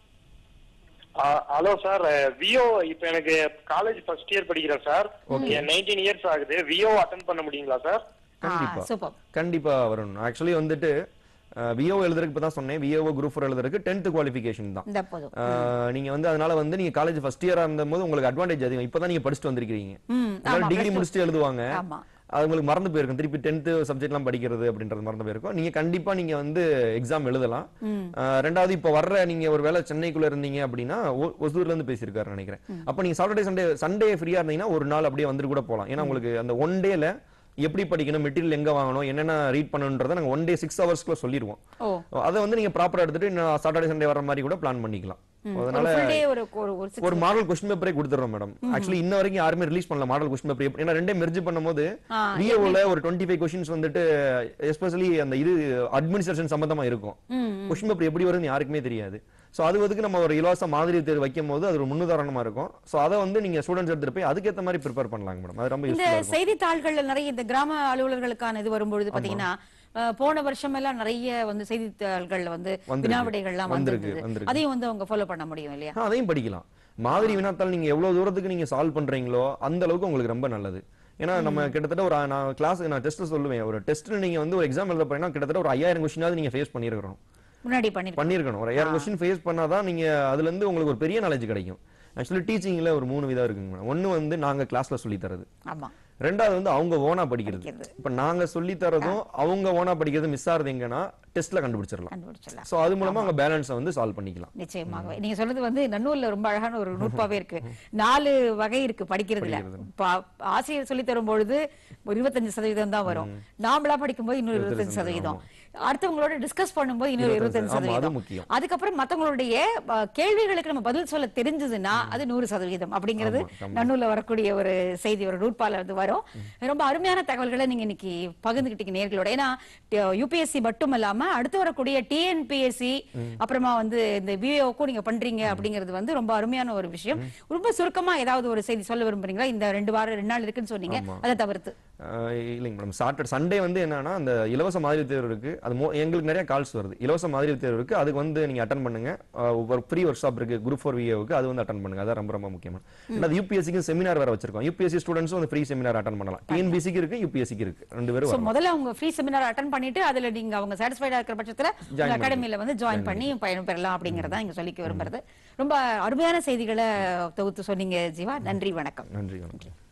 ஹலோ சார் விஓ இப்போ எனக்கு காலேஜ் ஃபர்ஸ்ட் இயர் படிக்கிறேன் சார் என் நைன்டீன் இயர்ஸ் ஆகுது விஓ அட்டன் பண்ண முடியுங்களா சார் கண்டிப்பா சூப்பர் கண்டிப்பா வரும் ஆக்சுவலி வந்துட்டு விஓ எழுதுறதுக்கு இப்ப தான் சொன்னேன் விஓ குரூப் ஃபோர் எழுதுறதுக்கு டென்த் குவாலிஃபிகேஷன் தான் இந்த போதும் ஆஹ் நீங்க வந்து அதனால வந்து நீங்க காலேஜ் ஃபர்ஸ்ட் இயரா இருந்தபோது உங்களுக்கு அட்வான்டேஜ் அதிகம் இப்பதான் நீங்க படிச்சுட்டு வந்திருக்கீங்க ம், அதனால ஆமா, டிகிரி plus two. முடிச்சுட்டு எழுதுவாங்க ஆமா அது உங்களுக்கு மறந்து போயிருக்கும் திருப்பி டென்த் சப்ஜெக்ட்லாம் படிக்கிறது அப்படின்றது மறந்து போயிருக்கும் நீங்க கண்டிப்பா நீங்க வந்து எக்ஸாம் எழுதலாம் ஆஹ் ரெண்டாவது இப்ப வர்ற நீங்க ஒரு வேளை சென்னைக்குள்ள இருந்தீங்க அப்படின்னா ஒ- ஒசூர்ல இருந்து பேசியிருக்காரு நினைக்கிறேன் அப்ப நீங்க சாட்டர்டே சண்டே சண்டே ஃப்ரீயா இருந்தீங்கன்னா ஒரு நாள் அப்படியே வந்துட்டு கூட போலாம் ஏன்னா உங்களுக்கு அந்த ஒன் டேல எப்படி படிக்கணும் மெட்டீரியல் எங்க வாங்கணும் என்னென்ன ரீட் பண்ணணுன்றதை நாங்க ஒன் டே சிக்ஸ் ஹவர்ஸ்க்குள்ள சொல்லிடுவோம் ஓ அதை வந்து நீங்க ப்ராப்பரா எடுத்துட்டு சாட்டர்டே சண்டே வர மாதிரி கூட பிளான் பண்ணிக்கலாம் ஒரு அதனால full day ஒரு ஒரு ஒரு six ஒரு மாடல் கொஸ்டின் பேப்பரே கொடுத்துறோம் மேடம் ஆக்சுவலி இன்ன வரைக்கும் யாருமே ரிலீஸ் பண்ணல மாடல் கொஸ்டின் பேப்பர் ஏன்னா ரெண்டே மெர்ஜ் பண்ணும்போது ஆ, விஏஓல ஒரு டுவெண்ட்டி ஃபைவ் கொஸ்டின்ஸ் வந்துட்டு எஸ்பெஷலி அந்த இது அட்மினிஸ்ட்ரேஷன் சம்பந்தமா இருக்கும் கொஸ்டின் பேப்பர் எப்படி வருதுன்னு யாருக்குமே தெரியாது சோ அது வந்து நம்ம ஒரு இலவச மாதிரி தேர்வு வைக்கும் போது அது ஒரு முன்னுதாரணமா இருக்கும் சோ அதை வந்து நீங்க ஸ்டூடெண்ட்ஸ் எடுத்துட்டு போய் அதுக்கேத்த மாதிரி ப்ரிப்பேர் பண்ணலாங்க மேடம் அது ரொம்ப இந்த யூஸ்ஃபுல்லா இருக்கும் செய்தித்தாள்கள்ல நிறைய இந்த கிராம அலுவலர்களுக்கான இது வரும்பொழுது பாத்தீங்கன்னா அஹ், போன வருஷம் எல்லாம் நிறைய வந்து செய்தித்தாள்கள்ல வந்து வந்திருக்கு. வினாவிடைகள்லாம் வந்திருக்கு, வந்திருக்கு வந்திருக்கு. அதையும் வந்து அவங்க ஃபாலோ பண்ண முடியும் இல்லையா ஆ, அதையும் படிக்கலாம் மாதிரி வினாத்தாள் நீங்க எவ்வளவு தூரத்துக்கு நீங்க சால்வ் பண்றீங்களோ அந்த அளவுக்கு உங்களுக்கு ரொம்ப நல்லது ஏன்னா நம்ம கிட்டத்தட்ட ஒரு நான் கிளாஸ் நான் டெஸ்ட் சொல்லுவேன் ஒரு டெஸ்ட் நீங்க வந்து ஒரு எக்ஸாம் எழுத போறீங்கன்னா கிட்டத்தட்ட ஒரு ஐயாயிரம் கொஸ்டினாவது நீங்க ஃபேஸ் பண்ணிருக்கணும் முன்னாடி பண்ணிருக்கோம் பண்ணிருக்கணும் ஒரு ஐயாயிரம் கொஸ்டின் ஃபேஸ் பண்ணாதான் நீங்க அதுல இருந்து உங்களுக்கு ஒரு பெரிய நாலேஜ் கிடைக்கும் ஆக்சுவலி டீச்சிங்ல ஒரு மூணு விதம் இருக்குங்க மேடம் ஒன்னு வந்து நாங்க கிளாஸ்ல சொல்லி தரது ஆமா ரெண்டாவது வந்து அவங்க ஓனா படிக்கிறது படிக்கிறது. இப்ப நாங்க சொல்லி தரதும் அவங்க ஓனா படிக்கிறது மிஸ் ஆகுறது எங்கன்னா டெஸ்ட்ல கண்டுபிடிச்சிடலாம் கண்டுபிடிச்சிடலாம் சோ அது மூலமா அவங்க பேலன்ஸை வந்து சால்வ் பண்ணிக்கலாம் நிச்சயமாகவே நீங்க சொல்றது வந்து நன்னூல்ல ரொம்ப அழகான ஒரு நூற்பாவே இருக்கு நாலு வகை இருக்கு படிக்கிறதுல பா- ஆசிரியர் சொல்லி தரும் பொழுது ஒரு இருபத்தஞ்சு சதவீதம் தான் வரும் நாமளா படிக்கும்போது இன்னொரு இருபத்தஞ்சு சதவீதம் அடுத்தவங்களோட டிஸ்கஸ் பண்ணும்போது இன்னொரு இருபத்தஞ்சு ஆமா, அது சதவீதம் முக்கியம். அதுக்கப்புறம் மத்தவங்களுடைய அஹ், கேள்விகளுக்கு நம்ம பதில் சொல்ல தெரிஞ்சதுன்னா அது நூறு சதவீதம் அப்படிங்கிறது நன்னூல்ல வரக்கூடிய ஒரு செய்தி ஒரு நூற்பால வந்து வரும் ரொம்ப அருமையான தகவல்களை நீங்க இன்னைக்கு பகிர்ந்துகிட்டீங்க நேர்களோட ஏன்னா யூபிஎஸ்சி மட்டும் இல்லாம அடுத்து வரக்கூடிய டிஎன்பிஎஸ்சி அப்புறமா வந்து இந்த விஓக்கும் நீங்க பண்றீங்க அப்படிங்கிறது வந்து ரொம்ப அருமையான ஒரு விஷயம் ரொம்ப சுருக்கமா ஏதாவது ஒரு செய்தி சொல்ல விரும்புறீங்களா இந்த ரெண்டு வாரம் ரெண்டு நாள் இருக்குன்னு சொன்னீங்க அதை தவிர்த்து ஆஹ் இல்லைங்க மேடம் சாட்டர்டே சண்டே வந்து என்னன்னா அந்த இலவச மாதிரி தேர்வு இருக்கு அது மோ- எங்களுக்கு நிறைய கால்ஸ் வருது இலவச மாதிரி தேர்வு இருக்கு அதுக்கு வந்து நீங்க அட்டன் பண்ணுங்க ஆஹ் ஒரு ஃப்ரீ ஒர்க் ஷாப் இருக்கு குரூப் ஃபோர் விஏவுக்கு அது வந்து அட்டன் பண்ணுங்க அதான் ரொம்ப ரொம்ப முக்கியமான அது யூபிஎஸ்சிக்கு செமினார் வேற வச்சிருக்கோம் யூபிஎஸ்சி ஸ்டூடெண்ட்ஸும் வந்து ஃப்ரீ செமினார் அட்டன் பண்ணலாம் டிஎன்பிசிக்கு இருக்கு யூபிஎஸ்சிக்கு இருக்கு ரெண்டு பேரும் சோ வரலாம். முதல்ல அவங்க ஃப்ரீ செமினார் அட்டன் பண்ணிட்டு அதுல நீங்க அவங்க சாட்டிஸ்ஃபைடா இருக்கிற பட்சத்துல Join அகாடமில வந்து ஜாயின் பண்ணி பயன் பெறலாம் அப்படிங்கறத இங்க சொல்லிக்க விரும்புறது ரொம்ப அருமையான செய்திகளை தொகுத்து சொன்னீங்க ஜீவா நன்றி வணக்கம் நன்றி வணக்கம்